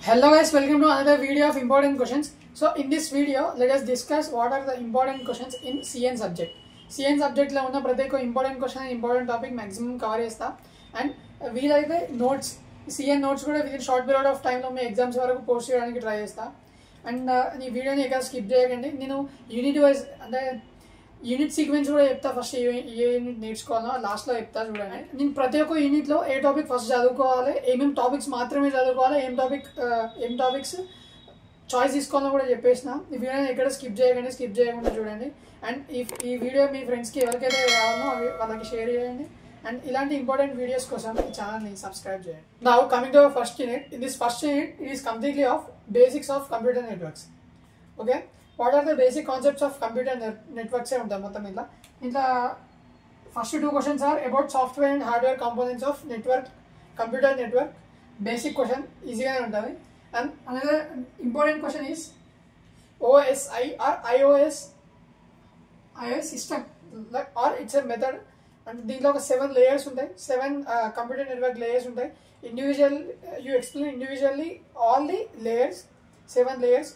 Hello guys, welcome to another video of important questions. So in this video, let us discuss what are the important questions in CN subject. CN సబ్జెక్ట్లో ఉన్న ప్రతి ఒక్క important question important topic maximum cover చేస్తా and వీలైతే notes CN notes కూడా within short period of టైంలో మీ exams వరకు పోస్ట్ చేయడానికి ట్రై చేస్తా అండ్ ఈ వీడియోని ఎక్కడ స్కిప్ చేయకండి నేను యూనిట్ వైజ్ అంటే యూనిట్ సీక్వెన్స్ కూడా చెప్తా ఫస్ట్ ఏ ఏ యూనిట్ నేర్చుకోవాలో లాస్ట్లో చెప్తా చూడండి నేను ప్రతి ఒక్క యూనిట్లో ఏ టాపిక్ ఫస్ట్ చదువుకోవాలి ఏమేమి టాపిక్స్ మాత్రమే చదువుకోవాలి ఏం టాపిక్ ఏం టాపిక్స్ చాయిస్ తీసుకోవాలని కూడా చెప్పేసిన ఈ వీడియోని ఎక్కడ స్కిప్ చేయకండి స్కిప్ చేయకుండా చూడండి అండ్ ఈ ఈ వీడియో మీ ఫ్రెండ్స్కి ఎవరికైతే కావాలో అవి వాళ్ళకి షేర్ చేయండి అండ్ ఇలాంటి ఇంపార్టెంట్ వీడియోస్ కోసం ఈ ఛానల్ని సబ్స్క్రైబ్ చేయండి నా coming to first unit in this first unit it is completely of basics of computer networks okay what are the basic concepts of computer నెట్వర్క్సే ఉంటాయి మొత్తం ఇట్లా ఇట్లా first two questions are about software and hardware components of network computer network basic question ఈజీగానే ఉంటుంది and another important question is OSI or IOS IOS system or it's a method and దీంట్లో ఒక seven layers ఉంటాయి seven computer network layers ఉంటాయి individual you explain individually all the layers seven layers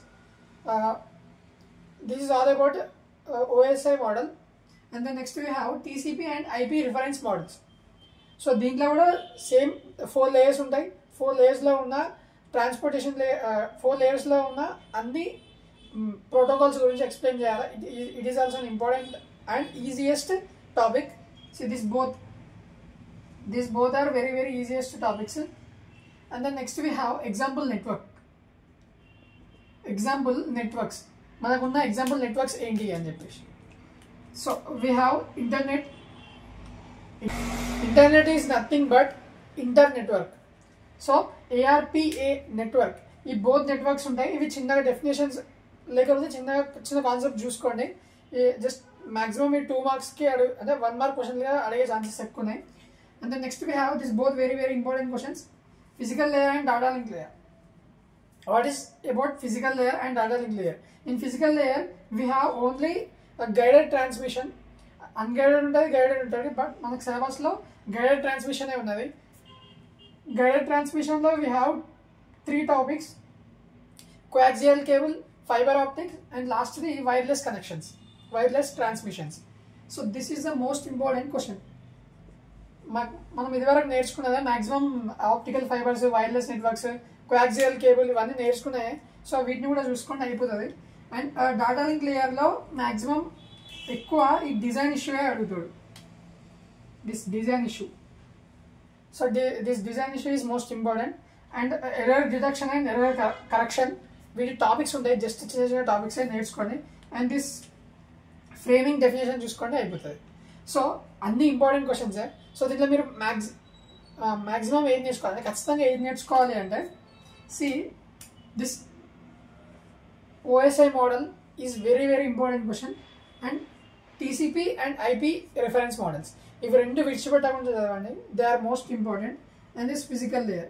this is all about OSI model and then next we have TCP and IP reference models so దీంట్లో కూడా same four layers ఉంటాయి four లేయర్స్లో ఉన్న transportation లే four లేయర్స్లో ఉన్న అన్ని protocols గురించి ఎక్స్ప్లెయిన్ చేయాలి it is also important and easiest topic see this both this both are very very easiest topics and then next we have example network example networks మనకున్న example networks ఏంటి అని చెప్పేసి so we have internet internet is nothing but inter network so ARPA network ఈ both networks ఉంటాయి ఇవి చిన్నగా definitions లేకపోతే చిన్నగా చిన్న కాన్సెప్ట్ చూసుకోండి జస్ట్ మాక్సిమం ఈ టూ మార్క్స్కి అడుగు అంటే వన్ మార్క్ క్వశ్చన్గా అడిగే ఛాన్సెస్ ఎక్కువ ఉన్నాయి and then next we have this both very very important questions physical layer and data link layer what is about physical layer and data link layer in physical layer we have only guided transmission unguided ఉంటుంది guided ఉంటుంది but మనకు సిలబస్లో guided ట్రాన్స్మిషనే ఉన్నది guided ట్రాన్స్మిషన్లో we have three topics coaxial cable fibre optics and లాస్ట్ది wireless connections wireless transmissions so this is the most important question మనం ఇదివరకు నేర్చుకున్నదే maximum optical fibres wireless networks coaxial cable ఇవన్నీ నేర్చుకున్నాయి సో వీటిని కూడా చూసుకుంటే అయిపోతుంది అండ్ డాటా లింక్ లేయర్లో మ్యాక్సిమం ఎక్కువ ఈ డిజైన్ ఇష్యూయే అడుగుతాడు this design issue so this design issue is most important and error deduction and error correction వీటి టాపిక్స్ ఉంటాయి జస్ట్ చిన్న చిన్న టాపిక్స్ నేర్చుకోండి అండ్ దిస్ ఫ్రేమింగ్ డెఫినేషన్ చూసుకోండి అయిపోతుంది సో అన్ని ఇంపార్టెంట్ క్వశ్చన్సే సో దీంట్లో మీరు మ్యాక్సి మ్యాక్సిమం ఏది నేర్చుకోవాలి ఖచ్చితంగా ఏది నేర్చుకోవాలి అంటే see this OSI model is very very important question and TCP and IP reference models ఇవి రెండు విడిచిపెట్టకుండా చదవండి they are most important and this physical layer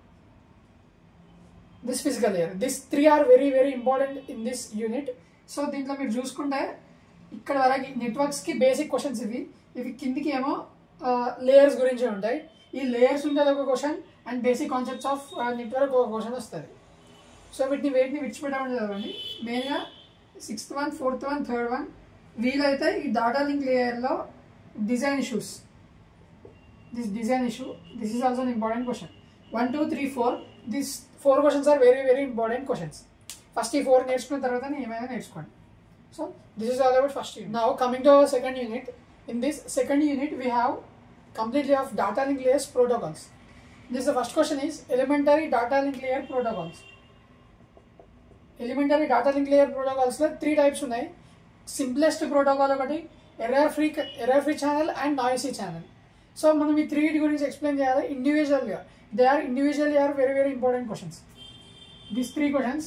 this physical layer this three are very very important in this unit so దీంట్లో మీరు చూసుకుంటే ఇక్కడ వరకు నెట్వర్క్స్కి basic questions ఇవి ఇవి కిందికి ఏమో లేయర్స్ గురించి ఉంటాయి ఈ లేయర్స్ ఉంటుంది ఒక question and basic concepts of network ఒక క్వశ్చన్ వస్తుంది సో వీటిని వేటిని విడిచిపెట్టమని చదవండి మెయిన్గా sixth one fourth one third one వీలైతే ఈ డాటా లింక్ లేయర్లో design issues this design issue this is also important question one two three four this four questions are very very important questions first ఈ four నేర్చుకున్న తర్వాత ఏమైనా నేర్చుకోండి so this is all about first unit now coming to hour second unit in this second unit we have completely of data link layers protocols this the first question is elementary data link layer protocols elementary data link layer ప్రోటోకాల్స్లో three types ఉన్నాయి simplest protocol ఒకటి error free error free channel and noisy channel so మనం ఈ three గురించి explain చేయాలి ఇండివిజువల్గా they are individually are very very important questions these three questions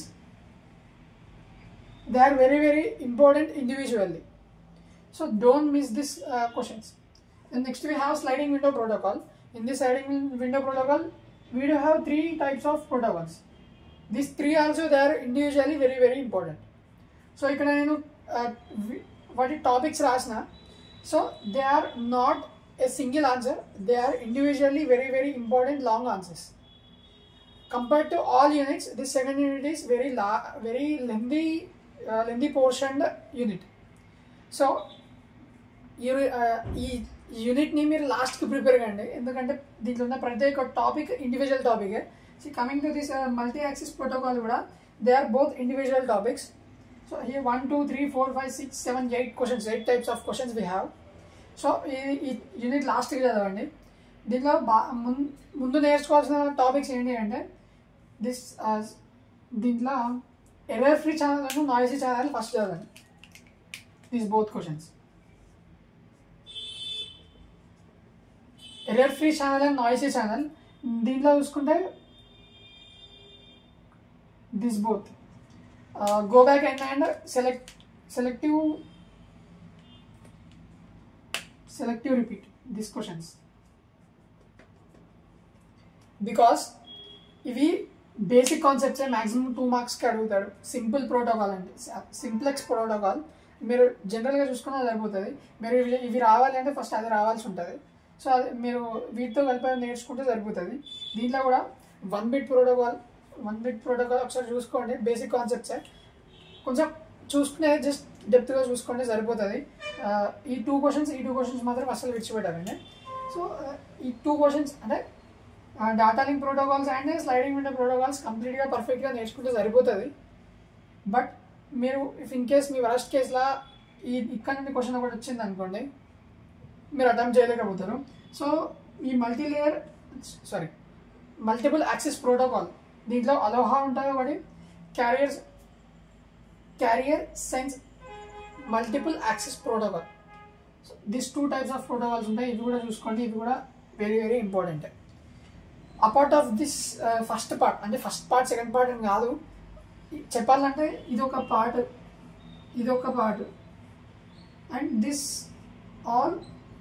they are very very important individually so don't miss this questions and next we have sliding window protocol in this sliding window protocol we do have three types of protocols this three also they are individually very very important so ఇక్కడ నేను వాటి topics రాసిన so they are not a single answer they are individually very very important long answers compared to all units this second unit is very la very lengthy lengthy portion unit so ఈ యూనిట్ని మీరు లాస్ట్కి prepare కండి ఎందుకంటే దీంట్లో ఉన్న ప్రతి ఒక్క topic individual topic so coming to this multi access protocol కూడా they are both individual topics so ఈ one two three four five six seven eight questions eight types of questions we have so ఈ ఈ unit లాస్ట్కి చదవండి దీంట్లో బా ముం- ముందు నేర్చుకోవాల్సిన టాపిక్స్ ఏంటి అంటే దిస్ దీంట్లో error free channel noisy channel first చదవండి these both questions error free channel and noisy channel దీంట్లో చూసుకుంటే this both go back and and select selective selective repeat this questions because ఇవి బేసిక్ కాన్సెప్ట్సే maximum two మార్క్స్కి అడుగుతాడు simple protocol అంటే simplex protocol మీరు జనరల్గా చూసుకున్నా సరిపోతుంది మీరు ఇవి ఇవి రావాలి అంటే ఫస్ట్ అది రావాల్సి ఉంటుంది సో అది మీరు వీటితో కలిపి నేర్చుకుంటే సరిపోతుంది దీంట్లో కూడా one bit protocol one bit protocol ఒకసారి చూసుకోండి బేసిక్ కాన్సెప్ట్సే కొంచెం చూసుకునే జస్ట్ డెప్త్గా చూసుకుంటే సరిపోతుంది ఆ, ఈ టూ క్వశ్చన్స్ ఈ టూ క్వశ్చన్స్ మాత్రం అసలు విడిచిపెట్టాలండి సో ఆ, ఈ టూ క్వశ్చన్స్ అంటే data link protocols and sliding window protocols కంప్లీట్గా పర్ఫెక్ట్గా నేర్చుకుంటే సరిపోతుంది బట్ మీరు ఇఫ్ ఇన్ కేస్ మీ వరస్ట్ కేసులా ఈ ఇక్కడ నుండి క్వశ్చన్ ఒకటి వచ్చింది అనుకోండి మీరు అటెంప్ట్ చేయలేకపోతారు సో ఈ multi layer sorry multiple access protocol దీంట్లో అలోహా ఉంటుంది ఒకటి carriers carrier sense multiple access protocol so this two types of protocols ఉంటాయి ఇవి కూడా చూసుకోండి ఇవి కూడా very very important apart of this first part అంటే ఫస్ట్ పార్ట్ సెకండ్ పార్ట్ అని కాదు చెప్పాలంటే ఇది ఒక పార్ట్ ఇది ఒక part and this all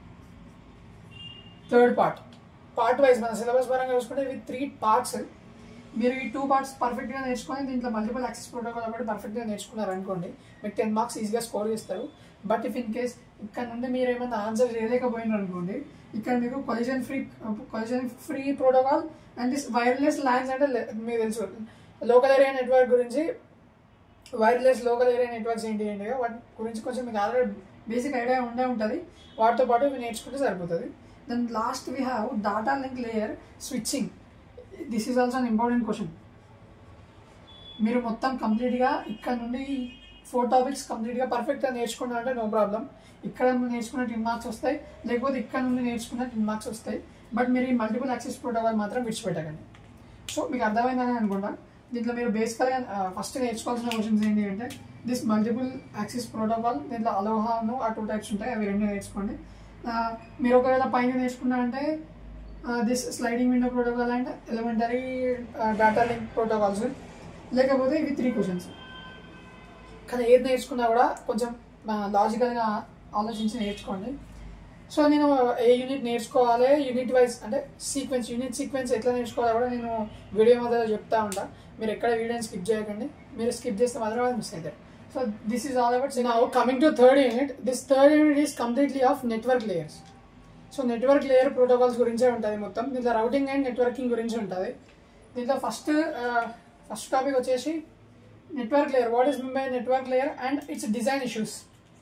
third part part wise మన సిలబస్ పరంగా చూసుకుంటే ఇవి త్రీ పార్ట్స్ మీరు ఈ టూ పార్ట్స్ పర్ఫెక్ట్గా నేర్చుకొని దీంట్లో మల్టిపుల్ యాక్సెస్ ప్రోటోకాల్ ఒకటి పర్ఫెక్ట్గా నేర్చుకున్నారు అనుకోండి మీకు టెన్ మార్క్స్ ఈజీగా స్కోర్ చేస్తారు బట్ ఇఫ్ ఇన్ కేస్ ఇక్కడ నుండి మీరు ఏమైనా ఆన్సర్ చేయలేకపోయినారు అనుకోండి ఇక్కడ మీకు collision free collision free protocol and this wireless LANs అంటే లే- మీకు తెలుసు లోకల్ ఏరియా నెట్వర్క్ గురించి వైర్లెస్ లోకల్ ఏరియా నెట్వర్క్స్ ఏంటి ఏంటి వాటి గురించి కొంచెం మీకు ఆల్రెడీ బేసిక్ ఐడియా ఉండే ఉంటుంది వాటితో పాటు ఇవి నేర్చుకుంటే సరిపోతుంది then last we have data link layer switching this is also an important question మీరు మొత్తం కంప్లీట్గా ఇక్కడ నుండి ఫోర్ టాపిక్స్ కంప్లీట్గా పర్ఫెక్ట్గా నేర్చుకున్నారంటే నో ప్రాబ్లం ఇక్కడ నుండి నేర్చుకున్న టెన్ మార్క్స్ వస్తాయి లేకపోతే ఇక్కడ నుండి నేర్చుకున్న టెన్ మార్క్స్ వస్తాయి బట్ మీరు ఈ మల్టిపుల్ యాక్సెస్ ప్రోటోకాల్ మాత్రం విడిచిపెట్టకండి సో మీకు అర్థమైందని అనుకుంటా దీంట్లో మీరు బేసికల్గా ఫస్ట్ నేర్చుకోవాల్సిన క్వశ్చన్స్ ఏంటి అంటే దిస్ మల్టిపుల్ యాక్సెస్ ప్రోటోకాల్ దీంట్లో అలోహాను ఆ టూ టైప్స్ ఉంటాయి అవి రెండు నేర్చుకోండి ఆ, మీరు ఒకవేళ పైన నేర్చుకున్నారంటే this sliding window protocol and elementary data link protocols లేకపోతే ఇవి త్రీ క్వశ్చన్స్ కానీ ఏది నేర్చుకున్నా కూడా కొంచెం లాజికల్గా ఆలోచించి నేర్చుకోండి సో నేను ఏ యూనిట్ నేర్చుకోవాలి యూనిట్ వైజ్ అంటే సీక్వెన్స్ యూనిట్ సీక్వెన్స్ ఎట్లా నేర్చుకోవాలో కూడా నేను వీడియో మధ్యలో చెప్తా ఉంటా మీరు ఎక్కడ వీడియోని స్కిప్ చేయకండి మీరు స్కిప్ చేస్తే మాత్రం అది మిస్ అవుతారు so this is all about now coming to third unit this third unit is completely of network layers so network layer protocols గురించే ఉంటుంది మొత్తం దీంట్లో రౌటింగ్ అండ్ నెట్వర్కింగ్ గురించి ఉంటుంది దీంట్లో ఫస్ట్ ఫస్ట్ టాపిక్ వచ్చేసి network layer what is mean by network layer and its design issues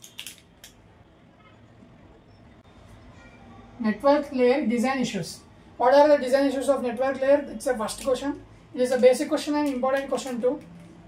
network layer design issues. What are the design issues of network layer? It's a first question. It is a basic question and important question too.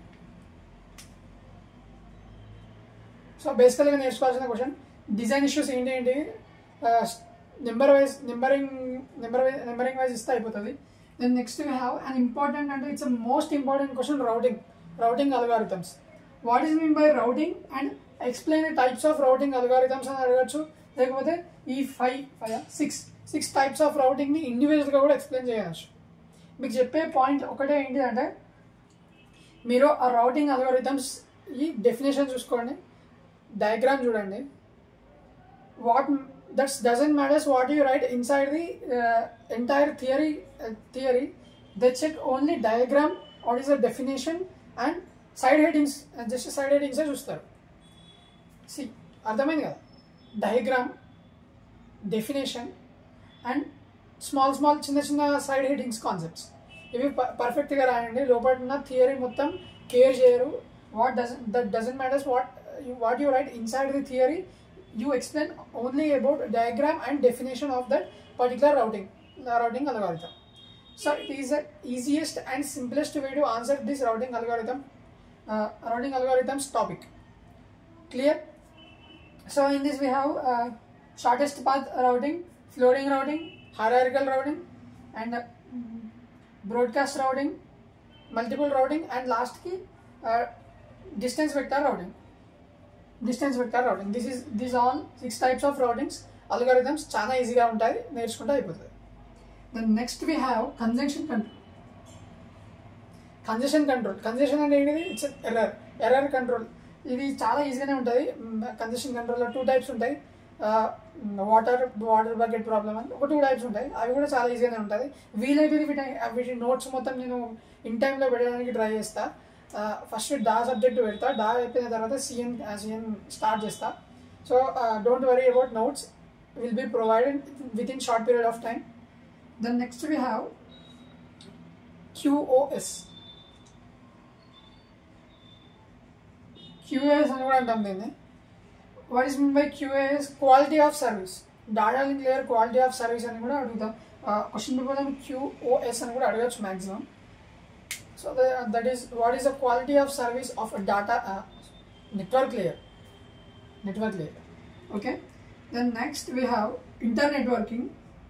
So బేసికల్గా నేర్చుకోవాల్సిన question design issues ఏంటి ఏంటి number wise numbering number wise numbering wise ఇస్తే అయిపోతుంది then next we have an important అంటే it's most important question routing routing algorithms what is mean by routing and explain types of routing algorithms అని అడగచ్చు లేకపోతే ఈ five five six six types of రౌటింగ్ని ఇండివిజువల్గా కూడా ఎక్స్ప్లెయిన్ చేయవచ్చు మీకు చెప్పే పాయింట్ ఒకటే ఏంటి అంటే మీరు ఆ రౌటింగ్ అల్గోరిథమ్స్ ఈ డెఫినేషన్ చూసుకోండి డయాగ్రామ్ చూడండి what that's doesn't matters what you write inside the entire theory theory they check only diagram what is the definition and side headings just side హెడింగ్సే చూస్తారు సి అర్థమైంది కదా diagram definition and small small చిన్న చిన్న side headings concepts ఇవి పర్ఫెక్ట్గా రాయండి లోపల ఉన్న థియరీ మొత్తం కేర్ చేయరు వాట్ డజన్ that doesn't matters what what you write inside the theory you explain only about diagram and definition of that particular routing routing algorithm so it is the easiest and simplest way to answer this routing algorithm uh, routing algorithms topic clear so in this we have uh, shortest path routing floating routing hierarchical routing and uh, broadcast routing multiple routing and last key uh, distance vector routing distance vector routing this is these all six types of routings algorithms చాలా ఈజీగా ఉంటాయి నేర్చుకుంటే అయిపోతుంది then next we have conjunction control congestion control congestion అంటే ఏంటిది it's error error control ఇది చాలా ఈజీగానే ఉంటుంది కంజెషన్ కంట్రోల్లో టూ టైప్స్ ఉంటాయి వాటర్ వాటర్ బకెట్ ప్రాబ్లమ్ అని ఒక టూ టైప్స్ ఉంటాయి అవి కూడా చాలా ఈజీగానే ఉంటుంది వీలైతే వీటి వీటి నోట్స్ మొత్తం నేను ఇన్ టైంలో పెట్టడానికి ట్రై చేస్తా ఫస్ట్ డా సబ్జెక్ట్ పెడతా డా అయిపోయిన తర్వాత సిఎన్ సిఎన్ స్టార్ట్ చేస్తా so don't worry about notes will be provided with in short period of time then next we have QoS QoS అని కూడా అంటాం దీన్ని what is mean by QoS quality of service data link layer quality of service అని కూడా అడుగుతాం question పేపర్లో QoS అని కూడా అడగచ్చు maximum so that is what is the quality of service of data network layer network layer okay then next we have inter networking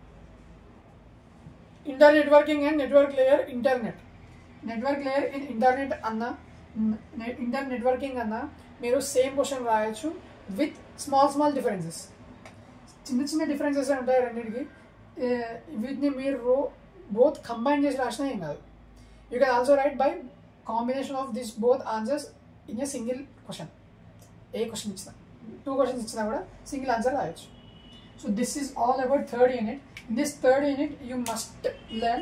inter networking and network layer internet network layer in internet అన్న inter networking అన్న మీరు same question రాయొచ్చు with small small differences చిన్న చిన్న differences ఉంటాయి రెండింటికి ఏ- వీటిని మీరు రో బోత్ కంబైన్ చేసి రాసినా ఏం కాదు you can also write by combination of this both answers in a single question a question ఇచ్చినా టూ క్వశ్చన్స్ ఇచ్చినా కూడా సింగిల్ ఆన్సర్ రాయొచ్చు So this is all about third unit. In this third unit, you must learn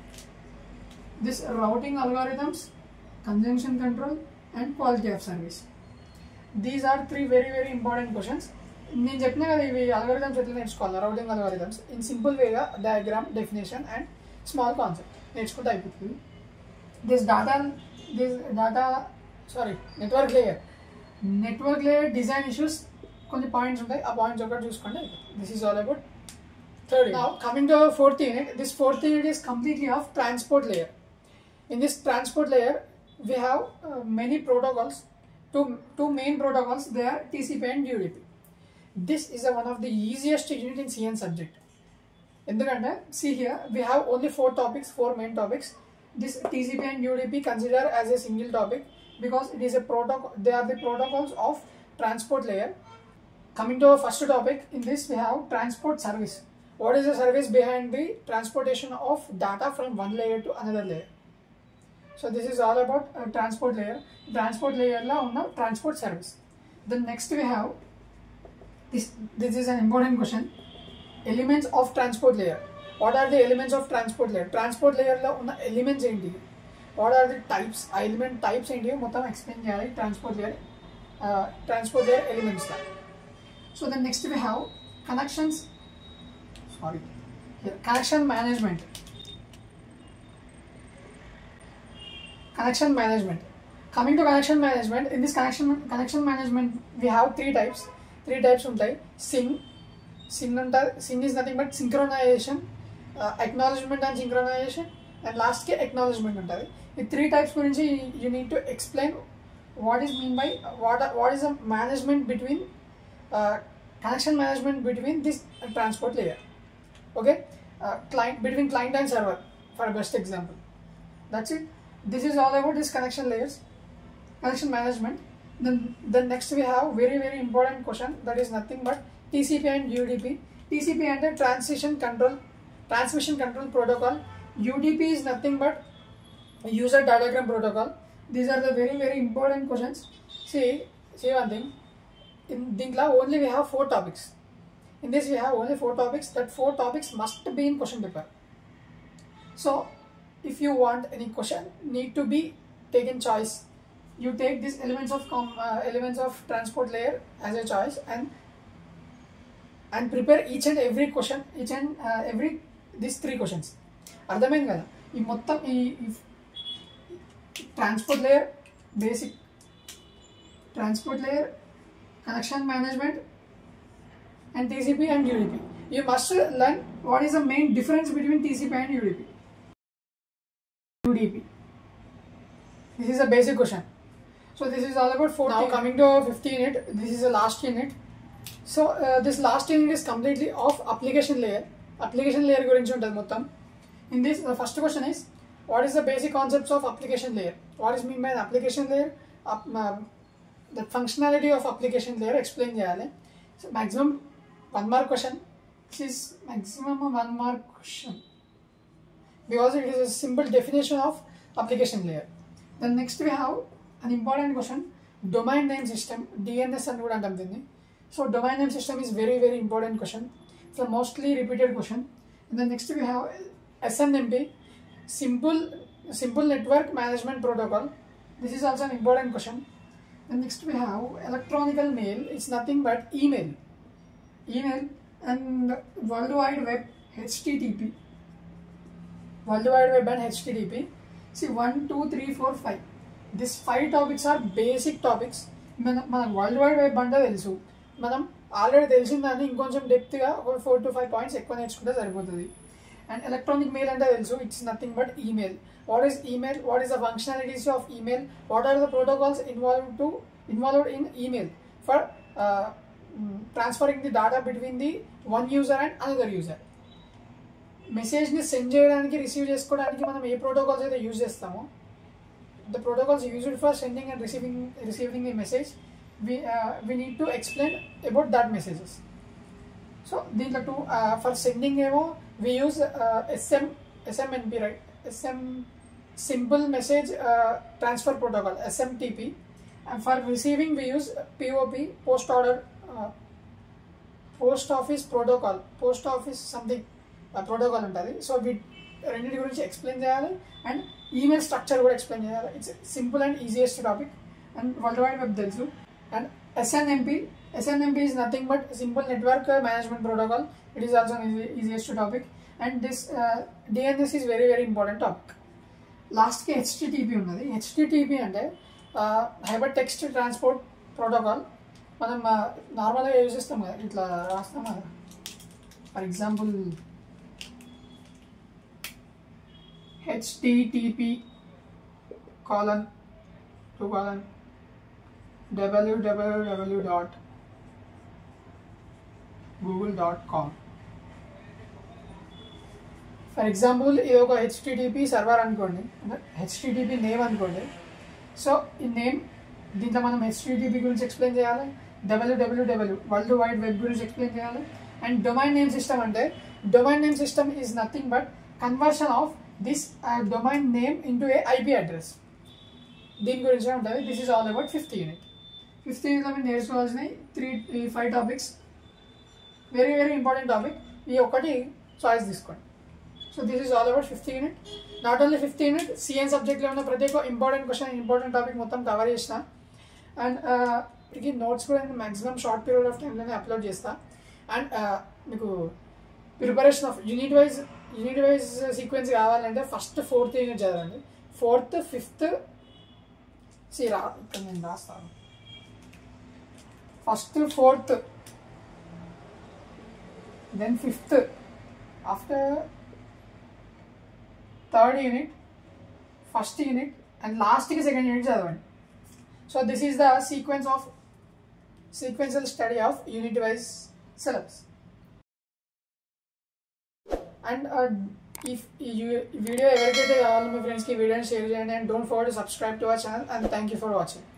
this routing algorithms, conjunction control, and quality of service. These are three very very important questions. నేను చెప్పిన కదా ఇవి algorithms ఎట్లా నేర్చుకోవాలి routing algorithms in simple వేగా diagram definition and small concept నేర్చుకుంటే అయిపోతుంది this data this data sorry network layer network layer design issues కొన్ని పాయింట్స్ ఉంటాయి ఆ పాయింట్స్ ఒకటి చూసుకోండి this is all about third now coming to fourth unit this fourth unit is completely of transport layer in this transport layer we have uh, many protocols two two main protocols they are tcp and udp this is a, one of the easiest unit in cn subject ఎందుకంటే see here we have only four topics four main topics this tcp and udp consider as a single topic because it is a protocol they are the protocols of transport layer coming to our first topic in this we have transport service what is the service behind the transportation of data from one layer to another layer so this is all about uh, transport layer transport layer la ఉన్న transport service then next we have this this is an important question elements of transport layer what are the elements of transport layer transport layer లో ఉన్న elements ఏంటి what are the types ఆ element types ఏంటి మొత్తం explain చేయాలి transport layer uh, transport layer elements law so then next we have connections sorry here connection management connection management coming to connection management in this connection connection management we have three types three types ఉంటాయి SYN SYN ఉంటుంది SYN is nothing but synchronization acknowledgement and synchronization and లాస్ట్కి acknowledgement ఉంటుంది ఈ three types గురించి you need to explain what is mean by what what is the management between connection management between this transport layer okay client between client and server for best example that's it this is all about this connection layers connection management then then next we have very very important question that is nothing but tcp and udp tcp అంటే transition control transmission control protocol udp is nothing but user datagram protocol these are the very very important questions see see one thing in దీంట్లో only we have four topics in this we have only four topics that four topics must be in question paper so if you want any question need to be taken choice you take these elements of com, uh, elements of transport layer as a choice and and prepare each and every question each and uh, every these three questions అర్థమైంది కదా ఈ మొత్తం ఈ transport layer basic transport layer connection management and TCP and UDP. You must learn what is the main difference between TCP and UDP. UDP. This is a basic question. So this is all about fourth. Now coming to 15 unit, this is the last unit. So uh, this last unit is completely of application layer. Application layer గురించి ఉంటుంది మొత్తం. In this, the first question is, what is the basic concepts of application layer? What is mean by an application layer? Up, uh, the functionality of application layer explain చేయాలి. So maximum one mark question. This is maximum a one mark question because it is a simple definition of application layer. Then next we have an important question domain name system DNS అని కూడా అంటాం దీన్ని so domain name system is very very important question it's mostly repeated question and then next we have SNMP simple simple network management protocol this is also an important question and next we have electronical mail it's nothing but email email and World Wide Web HTTP. World Wide Web and HTTP. See one, two, three, four, five. These five topics are basic topics. మన మన world wide web అంటే తెలుసు మనం already తెలిసిన దాన్ని ఇంకొంచెం డెప్త్గా ఒక ఫోర్ టు ఫైవ్ పాయింట్స్ ఎక్కువ నేర్చుకుంటే సరిపోతుంది అండ్ ఎలక్ట్రానిక్ మెయిల్ అంటే తెలుసు it's nothing but email what is email what is the functionalities of email what are the protocols involve to involved in email for transferring the data between the one user and another user మెసేజ్ని send చేయడానికి receive చేసుకోవడానికి మనం ఏ protocols అయితే use చేస్తామో the protocols used for sending and receiving receiving the message we we need to explain about that messages so దీంట్లో two for sending ఏమో we use SM SMNP right SM simple message transfer protocol SMTP and for receiving we use POP post order uh, post office protocol post office something protocol ఉంటుంది so we రెండింటి గురించి explain చేయాలి and email structure కూడా explain చేయాలి it's simple and easiest topic and world wide web తెలుసు and SNMP SNMP is nothing but simple network management protocol it is also easiest topic and this DNS is very very important topic లాస్ట్కి HTTP ఉన్నది HTTP అంటే hyper text transport protocol మనం నార్మల్గా use చేస్తాం కదా ఇట్లా రాస్తాం కదా for example HTTP colon two colon WWW dot Google dot com for example ఇది ఒక హెచ్టిటిపి సర్వర్ అనుకోండి హెచ్టిటిపి నేమ్ అనుకోండి సో ఈ నేమ్ దీంట్లో మనం హెచ్టిటిపి గురించి ఎక్స్ప్లెయిన్ చేయాలి డబ్ల్యూడబ్ల్యూడబ్ల్యూ వరల్డ్ వైడ్ వెబ్ గురించి ఎక్స్ప్లెయిన్ చేయాలి అండ్ డొమైన్ నేమ్ సిస్టమ్ అంటే domain name system is nothing but conversion of this domain name into a IP address దీని గురించి ఉంటుంది this is all about fifth unit fifth యూనిట్లో మీరు నేర్చుకోవాల్సినవి three five topics very very important topic ఈ ఒక్కటి choice తీసుకోండి so this is all about fifth unit not only fifth unit CN సబ్జెక్ట్లో ఉన్న ప్రతి ఒక్క ఇంపార్టెంట్ క్వశ్చన్ ఇంపార్టెంట్ టాపిక్ మొత్తం కవర్ చేసిన అండ్ ఇప్పటికి నోట్స్ కూడా నేను మాక్సిమం షార్ట్ పీరియడ్ ఆఫ్ టైంలోనే అప్లోడ్ చేస్తా అండ్ మీకు preparation of unit wise unit wise sequence కావాలంటే ఫస్ట్ ఫోర్త్ యూనిట్ చదవండి ఫోర్త్ ఫిఫ్త్ సి రా ఇక్కడ నేను రాస్తాను first fourth then fifth after third unit first unit and లాస్ట్కి సెకండ్ యూనిట్ చదవండి so this is the sequence of sequential study of unit wise syllabus and ఈ వీడియో ఎవరికైతే కావాలో మీ ఫ్రెండ్స్కి వీడియోని షేర్ చేయండి and don't forget subscribe to our channel and thank you for watching